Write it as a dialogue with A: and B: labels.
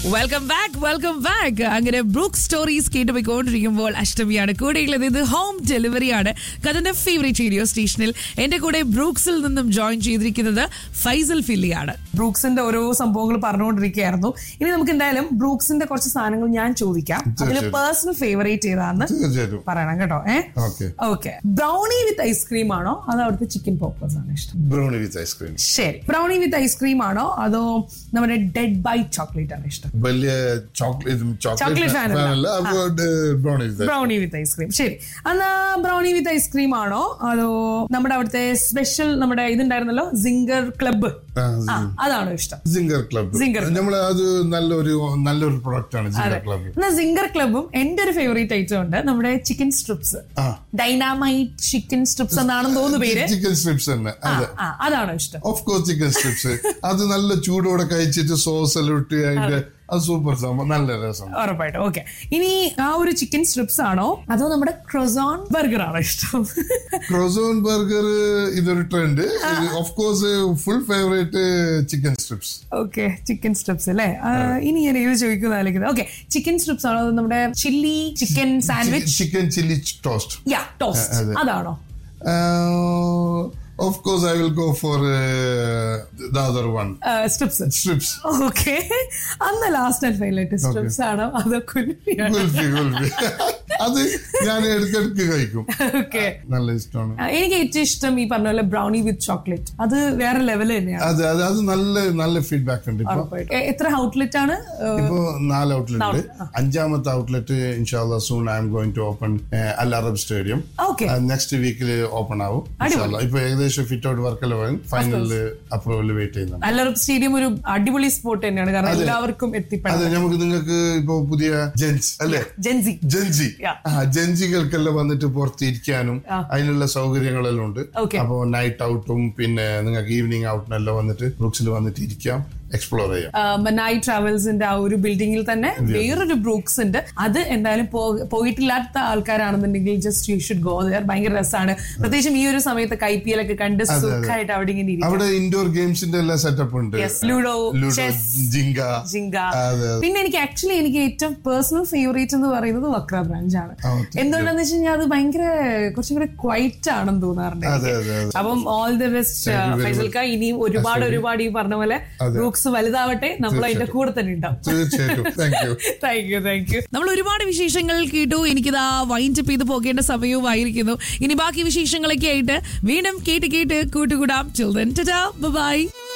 A: Welcome back welcome back അങ്ങനെ brook stories കേട്ടുപോയിക്കൊണ്ടിരിക്കുമ്പോൾ അഷ്ടമിയാണ് കൂടെയുള്ളത് ഇത് ഹോം ഡെലിവറിയാണ് കഥന്റെ ഫേവറേറ്റ് റേഡിയോ സ്റ്റേഷനിൽ എന്റെ കൂടെ ബ്രൂക്സിൽ നിന്നും ജോയിൻ ചെയ്തിരിക്കുന്നത് ഫൈസൽ ഫില്ലിയാണ് ബ്രൂക്സിന്റെ ഓരോ സംഭവങ്ങൾ പറഞ്ഞുകൊണ്ടിരിക്കുകയായിരുന്നു ഇനി നമുക്ക് എന്തായാലും ബ്രൂക്സിന്റെ കുറച്ച് സാധനങ്ങൾ ഞാൻ ചോദിക്കാം അതിൽ
B: തീർച്ചയായും.
A: പേഴ്സണൽ ഫേവറേറ്റ് ഏതാന്ന്
B: തീർച്ചയായിട്ടും
A: പറയണം കേട്ടോ ഏ
B: okay
A: okay brownie with ice cream ആണോ അതോ അവിടുത്തെ ചിക്കൻ പോപ്പേഴ്സ് ആണ് ഇഷ്ടം
B: ബ്രൗണി വിത്ത് ഐസ്ക്രീം
A: ശരി ബ്രൗണി വിത്ത് ഐസ്ക്രീം ആണോ അതോ നമ്മുടെ ഡെഡ് ബൈറ്റ് ചോക്ലേറ്റ് ആണ് ഇഷ്ടം
B: വലിയ ചോക്ലേറ്റ്
A: Chocolate
B: ചോക്ലേറ്റ്
A: fan അല്ല.
B: ഫാനല്ല അതുകൊണ്ട് brownie with
A: brownie with ice cream ശരി എന്നാ ബ്രൗണി വിത്ത് ഐസ്ക്രീം ആണോ അതോ നമ്മുടെ അവിടുത്തെ സ്പെഷ്യൽ നമ്മുടെ ഇതുണ്ടായിരുന്നല്ലോ സിംഗർ ക്ലബ്ബ് അതാണോ ഇഷ്ടം
B: സിംഗർ ക്ലബ്
A: Zinger Club.
B: നമ്മൾ അത് നല്ലൊരു നല്ലൊരു പ്രൊഡക്റ്റ് ആണ് സിംഗർ ക്ലബ്
A: എന്നാ സിംഗർ ക്ലബും എന്റെ ഒരു ഫേവറേറ്റ് ഐറ്റം ഉണ്ട് നമ്മുടെ ചിക്കൻ സ്ട്രിപ്സ്
B: ആ
A: ഡൈനാമൈറ്റ് ചിക്കൻ സ്ട്രിപ്സ് എന്നാണെന്ന് തോന്നുന്നു പേര്
B: ചിക്കൻ സ്ട്രിപ്സ് തന്നെ അതെ
A: ആ അതാണോ ഇഷ്ടം
B: ഓഫ് കോഴ്സ് ചിക്കൻ സ്ട്രിപ്സ് അത് നല്ല ചൂടോടെ കഴിച്ചിട്ട് സോസ് എല്ലാം ഇട്ട് അതിന്റെ അത് സൂപ്പർ സംഭവം നല്ല രസം
A: ഉറപ്പായിട്ടും ഓക്കെ ഇനി ആ ഒരു ചിക്കൻ സ്ട്രിപ്സ് ആണോ അതോ നമ്മുടെ ക്രൊസോൺ ബർഗർ ആണോ ഇഷ്ടം
B: ക്രോസോൺ ബർഗർ ഇതൊരു trend of course full favourite chicken strips
A: okay chicken strips അല്ലേ ആ, ഇനി ഞാൻ ഇത് ചോദിക്കുന്ന ആലോചിക്കുന്നത് ഓക്കെ ചിക്കൻ സ്ട്രിപ്സ് ആണോ അതോ നമ്മുടെ chilli chicken sandwich
B: chicken chilli toast
A: yeah toast
B: അതെ.
A: അതാണോ
B: of course I will go for the other one
A: strips
B: strips
A: okay അന്ന് ലാസ്റ്റ് ആൻഡ് ഫൈനലായിട്ട് സ്ട്രിപ്സ് ആണോ അതോ കുൽഫിയാണോ
B: ഗുൽഫി ഗുൽഫി അത് ഞാൻ ഇടയ്ക്കിടയ്ക്ക് കഴിക്കും
A: ഓക്കെ
B: നല്ല ഇഷ്ടമാണ്
A: എനിക്ക് ഏറ്റവും ഇഷ്ടം ഈ പറഞ്ഞ പോലെ ബ്രൗണി വിത്ത് ചോക്ലേറ്റ് അത് വേറെ ലെവൽ തന്നെയാണ്
B: അത് അത് അത് നല്ല നല്ല ഫീഡ്ബാക്ക് ഉണ്ട് ഇപ്പൊ
A: ഉറപ്പായിട്ടും. എ- എത്ര ഔട്ട്ലെറ്റ് ആണ്
B: ഇപ്പോ നാല് ഔട്ട്ലെറ്റ് ഉണ്ട് അഞ്ചാമത്തെ ഔട്ട്ലെറ്റ് ഇൻഷാല്ല soon I'm going to open Al Arab stadium
A: okay
B: next വീക്കിൽ ഓപ്പൺ ആവും ഇൻഷാല്ല ഇപ്പൊ ഏകദേശം ഫിറ്റ് ഔട്ട് വർക്കെല്ലാം വരും ഫൈനലിൽ അപ്രൂവൽ വെയിറ്റ് ചെയ്യുന്നുണ്ട്
A: അല്ലറബ് സ്റ്റേഡിയം ഒരു അടിപൊളി സ്പോട്ട് തന്നെയാണ് കാരണം എല്ലാവർക്കും എത്തിപ്പെടാം
B: അതെ നമുക്ക് നിങ്ങൾക്ക് ഇപ്പൊ പുതിയ ജെൻസ് അല്ലേ
A: ജെൻസി
B: ജൻസി
A: Yeah.
B: ആ ജൻസികൾക്കെല്ലാം വന്നിട്ട് പുറത്തിരിക്കാനും അതിനുള്ള സൗകര്യങ്ങളെല്ലാം ഉണ്ട്
A: Okay.
B: അപ്പോ നൈറ്റ് ഔട്ടും പിന്നെ നിങ്ങൾക്ക് ഈവനിങ് ഔട്ടിനെല്ലാം വന്നിട്ട് ബ്രൂക്സിൽ വന്നിട്ട് ഇരിക്കാം എക്സ്പ്ലോർ ചെയ്യാം
A: മനായി ട്രാവൽസിന്റെ ആ ഒരു ബിൽഡിങ്ങിൽ തന്നെ വേറൊരു ബ്രൂക്സ് ഉണ്ട് അത് എന്തായാലും പോ- പോയിട്ടില്ലാത്ത ആൾക്കാരാണെന്നുണ്ടെങ്കിൽ just you should go there ഭയങ്കര രസമാണ് പ്രത്യേകിച്ചും ഈ ഒരു സമയത്ത് ഐ പി എൽ ഒക്കെ കണ്ട് സുഖമായിട്ട് അവിടെ ഇങ്ങനെ ഇരിക്കും
B: അവിടെ ഇൻഡോർ ഗെയിംസിന്റെ എല്ലാ സെറ്റപ്പ് ഉണ്ട്
A: Yes, Ludo,
B: Ludo
A: chess,
B: Jenga
A: Jenga
B: അതെ
A: പിന്നെ എനിക്ക് ആക്ച്വലി എനിക്ക് ഏറ്റവും പേഴ്സണൽ ഫേവറേറ്റ് എന്ന് പറയുന്നത് വക്ര ബ്രാഞ്ച് ആണ്
B: ആ, okay.
A: എന്തുകൊണ്ടാന്ന് വെച്ച് കഴിഞ്ഞാൽ അത് ഭയങ്കര കുറച്ചും കൂടെ ക്വൈറ്റ് ആണെന്ന് തോന്നാറുണ്ട്
B: അതെ അതെ അതെ
A: അപ്പം ഓൾ ദി ബെസ്റ്റ് ഫൈസൽക്ക ഇനിയും ഒരുപാട് ഒരുപാട് ഈ പറഞ്ഞ പോലെ ബ്രൂക്സ് വലുതാവട്ടെ നമ്മൾ അതിന്റെ കൂടെ തന്നെ ഉണ്ടാവും
B: തീർച്ചയായിട്ടും thank you
A: thank you thank you നമ്മൾ ഒരുപാട് വിശേഷങ്ങൾ കേട്ടു എനിക്കിതാ വൈൻഡ് അപ്പ് ചെയ്ത് പോകേണ്ട സമയവുമായിരിക്കുന്നു ഇനി ബാക്കി വിശേഷങ്ങളൊക്കെ ആയിട്ട് വീണ്ടും കേട്ട് കേട്ട് കൂട്ടുകൂടാം ചിൽഡ്രൻ ബൈ